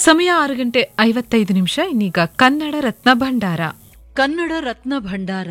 ಸಮಯ ಆರು ಗಂಟೆ ಐವತ್ತೈದು ನಿಮಿಷ ಇನ್ನೀಗ ಕನ್ನಡ ರತ್ನ ಭಂಡಾರ ಕನ್ನಡ ರತ್ನ ಭಂಡಾರ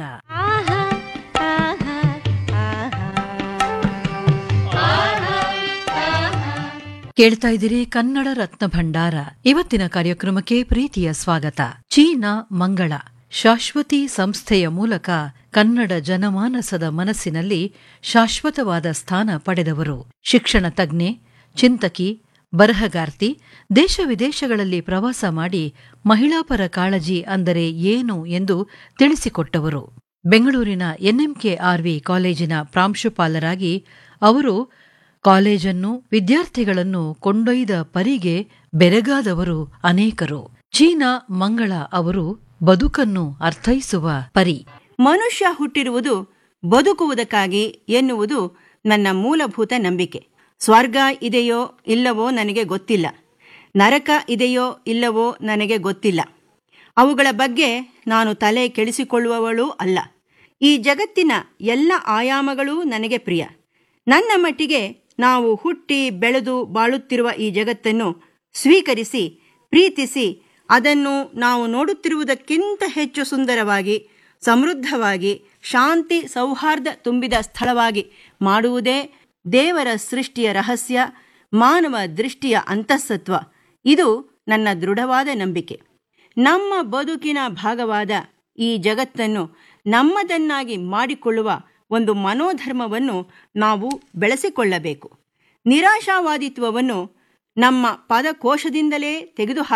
ಕೇಳ್ತಾ ಇದ್ದೀರಿ ಕನ್ನಡ ರತ್ನ ಭಂಡಾರ ಇವತ್ತಿನ ಕಾರ್ಯಕ್ರಮಕ್ಕೆ ಪ್ರೀತಿಯ ಸ್ವಾಗತ ಚೀನಾ ಮಂಗಳ ಶಾಶ್ವತಿ ಸಂಸ್ಥೆಯ ಮೂಲಕ ಕನ್ನಡ ಜನಮಾನಸದ ಮನಸ್ಸಿನಲ್ಲಿ ಶಾಶ್ವತವಾದ ಸ್ಥಾನ ಪಡೆದವರು ಶಿಕ್ಷಣ ತಜ್ಞೆ ಚಿಂತಕಿ ಬರಹಗಾರ್ತಿ ದೇಶ ವಿದೇಶಗಳಲ್ಲಿ ಪ್ರವಾಸ ಮಾಡಿ ಮಹಿಳಾಪರ ಕಾಳಜಿ ಅಂದರೆ ಏನು ಎಂದು ತಿಳಿಸಿಕೊಟ್ಟವರು ಬೆಂಗಳೂರಿನ ಎನ್ಎಂಕೆಆರ್ವಿ ಕಾಲೇಜಿನ ಪ್ರಾಂಶುಪಾಲರಾಗಿ ಅವರು ಕಾಲೇಜನ್ನು ವಿದ್ಯಾರ್ಥಿಗಳನ್ನು ಕೊಂಡೊಯ್ದ ಪರಿಗೆ ಬೆರಗಾದವರು ಅನೇಕರು ಚೀನಾ ಮಂಗಳ ಅವರು ಬದುಕನ್ನು ಅರ್ಥೈಸುವ ಪರಿ ಮನುಷ್ಯ ಹುಟ್ಟಿರುವುದು ಬದುಕುವುದಕ್ಕಾಗಿ ಎನ್ನುವುದು ನನ್ನ ಮೂಲಭೂತ ನಂಬಿಕೆ ಸ್ವರ್ಗ ಇದೆಯೋ ಇಲ್ಲವೋ ನನಗೆ ಗೊತ್ತಿಲ್ಲ ನರಕ ಇದೆಯೋ ಇಲ್ಲವೋ ನನಗೆ ಗೊತ್ತಿಲ್ಲ ಅವುಗಳ ಬಗ್ಗೆ ನಾನು ತಲೆ ಕೆಡಿಸಿಕೊಳ್ಳುವವಳೂ ಅಲ್ಲ ಈ ಜಗತ್ತಿನ ಎಲ್ಲ ಆಯಾಮಗಳೂ ನನಗೆ ಪ್ರಿಯ ನನ್ನ ಮಟ್ಟಿಗೆ ನಾವು ಹುಟ್ಟಿ ಬೆಳೆದು ಬಾಳುತ್ತಿರುವ ಈ ಜಗತ್ತನ್ನು ಸ್ವೀಕರಿಸಿ ಪ್ರೀತಿಸಿ ಅದನ್ನು ನಾವು ನೋಡುತ್ತಿರುವುದಕ್ಕಿಂತ ಹೆಚ್ಚು ಸುಂದರವಾಗಿ ಸಮೃದ್ಧವಾಗಿ ಶಾಂತಿ ಸೌಹಾರ್ದ ತುಂಬಿದ ಸ್ಥಳವಾಗಿ ಮಾಡುವುದೇ ದೇವರ ಸೃಷ್ಟಿಯ ರಹಸ್ಯ ಮಾನವ ದೃಷ್ಟಿಯ ಅಂತಃಸತ್ವ ಇದು ನನ್ನ ದೃಢವಾದ ನಂಬಿಕೆ ನಮ್ಮ ಬದುಕಿನ ಭಾಗವಾದ ಈ ಜಗತ್ತನ್ನು ನಮ್ಮದನ್ನಾಗಿ ಮಾಡಿಕೊಳ್ಳುವ ಒಂದು ಮನೋಧರ್ಮವನ್ನು ನಾವು ಬೆಳೆಸಿಕೊಳ್ಳಬೇಕು ನಿರಾಶಾವಾದಿತ್ವವನ್ನು ನಮ್ಮ ಪದಕೋಶದಿಂದಲೇ ತೆಗೆದು